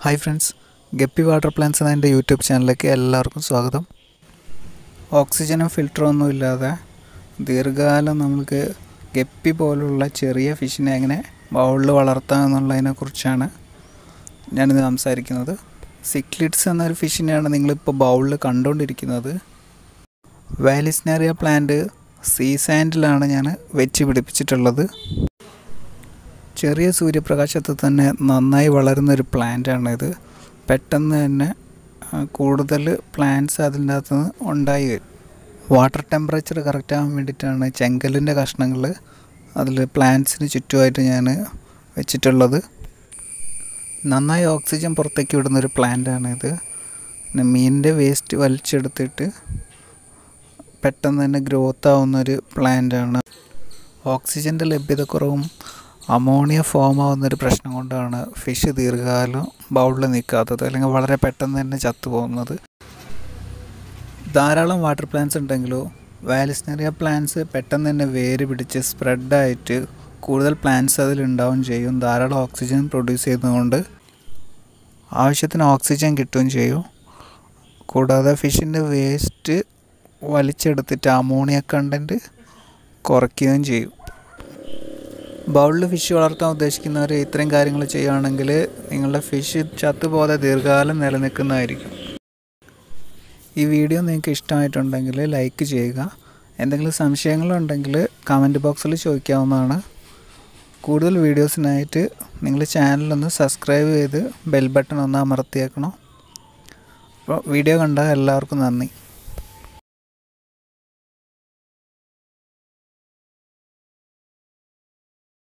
hi friends guppy water plants എന്ന എൻ്റെ YouTube ചാനലിലേക്ക് എല്ലാവർക്കും സ്വാഗതം ഓക്സിജനും ഫിൽറ്ററും ഒന്നും ഇല്ലാതെ ദീർഘകാലം നമുക്ക് ഗപ്പി പോലുള്ള ചെറിയ ഫിഷിനെ എങ്ങനെ ബൗളിൽ വളർത്താം എന്നുള്ളതിനെക്കുറിച്ചാണ് ഞാനിത് സംസാരിക്കുന്നത് സിക്ലിഡ്സ് എന്നൊരു ഫിഷിനെയാണ് നിങ്ങളിപ്പോൾ ബൗളിൽ കണ്ടുകൊണ്ടിരിക്കുന്നത് വാലിസ്നാരിയ പ്ലാന്റ് സീ സാൻഡിലാണ് ഞാൻ വെച്ച് പിടിപ്പിച്ചിട്ടുള്ളത് ചെറിയ സൂര്യപ്രകാശത്തിൽ തന്നെ നന്നായി വളരുന്ന ഒരു പ്ലാന്റാണ് ഇത് പെട്ടെന്ന് തന്നെ ആ, കൂടുതൽ പ്ലാന്റ്സ് അതിൻ്റെ അകത്ത് നിന്ന് ഉണ്ടായി വരും വാട്ടർ ടെമ്പറേച്ചർ കറക്റ്റ് ആകാൻ വേണ്ടിയിട്ടാണ് ചെങ്കലിൻ്റെ കഷ്ണങ്ങൾ അതിൽ പ്ലാന്റ്സിന് ചുറ്റുമായിട്ട് ഞാൻ വെച്ചിട്ടുള്ളത് നന്നായി ഓക്സിജൻ പുറത്തേക്ക് വിടുന്ന ഒരു പ്ലാന്റാണ് ഇത് പിന്നെ മീനിൻ്റെ വേസ്റ്റ് വലിച്ചെടുത്തിട്ട് പെട്ടെന്ന് തന്നെ ഗ്രോത്ത് ആവുന്ന ഒരു പ്ലാന്റാണ് ഓക്സിജൻ്റെ ലഭ്യതക്കുറവും അമോണിയ ഫോം ആവുന്നൊരു പ്രശ്നം കൊണ്ടാണ് ഫിഷ് ദീർഘകാലം ബൗളിൽ നിൽക്കാത്തത് അല്ലെങ്കിൽ വളരെ പെട്ടെന്ന് തന്നെ ചത്തുപോകുന്നത് ധാരാളം വാട്ടർ പ്ലാന്റ്സ് ഉണ്ടെങ്കിലോ വാലിസ്നറിയ പ്ലാന്റ്സ് പെട്ടെന്ന് തന്നെ വേര് പിടിച്ച് സ്പ്രെഡായിട്ട് കൂടുതൽ പ്ലാന്റ്സ് അതിലുണ്ടാവും ചെയ്യും ധാരാളം ഓക്സിജൻ പ്രൊഡ്യൂസ് ചെയ്യുന്നതുകൊണ്ട് ആവശ്യത്തിന് ഓക്സിജൻ കിട്ടുകയും ചെയ്യും കൂടാതെ ഫിഷിൻ്റെ വേസ്റ്റ് വലിച്ചെടുത്തിട്ട് അമോണിയ കണ്ടൻറ്റ് കുറയ്ക്കുകയും ചെയ്യും ബൗളിൽ ഫിഷ് വളർത്താൻ ഉദ്ദേശിക്കുന്നവർ ഇത്രയും കാര്യങ്ങൾ ചെയ്യുകയാണെങ്കിൽ നിങ്ങളുടെ ഫിഷ് ചത്തുപോകാതെ ദീർഘകാലം നിലനിൽക്കുന്നതായിരിക്കും ഈ വീഡിയോ നിങ്ങൾക്ക് ഇഷ്ടമായിട്ടുണ്ടെങ്കിൽ ലൈക്ക് ചെയ്യുക എന്തെങ്കിലും സംശയങ്ങളുണ്ടെങ്കിൽ കമൻറ്റ് ബോക്സിൽ ചോദിക്കാവുന്നതാണ് കൂടുതൽ വീഡിയോസിനായിട്ട് നിങ്ങൾ ചാനലൊന്ന് സബ്സ്ക്രൈബ് ചെയ്ത് ബെൽ ബട്ടൺ ഒന്ന് അമർത്തിയേക്കണം അപ്പോൾ വീഡിയോ കണ്ട എല്ലാവർക്കും നന്ദി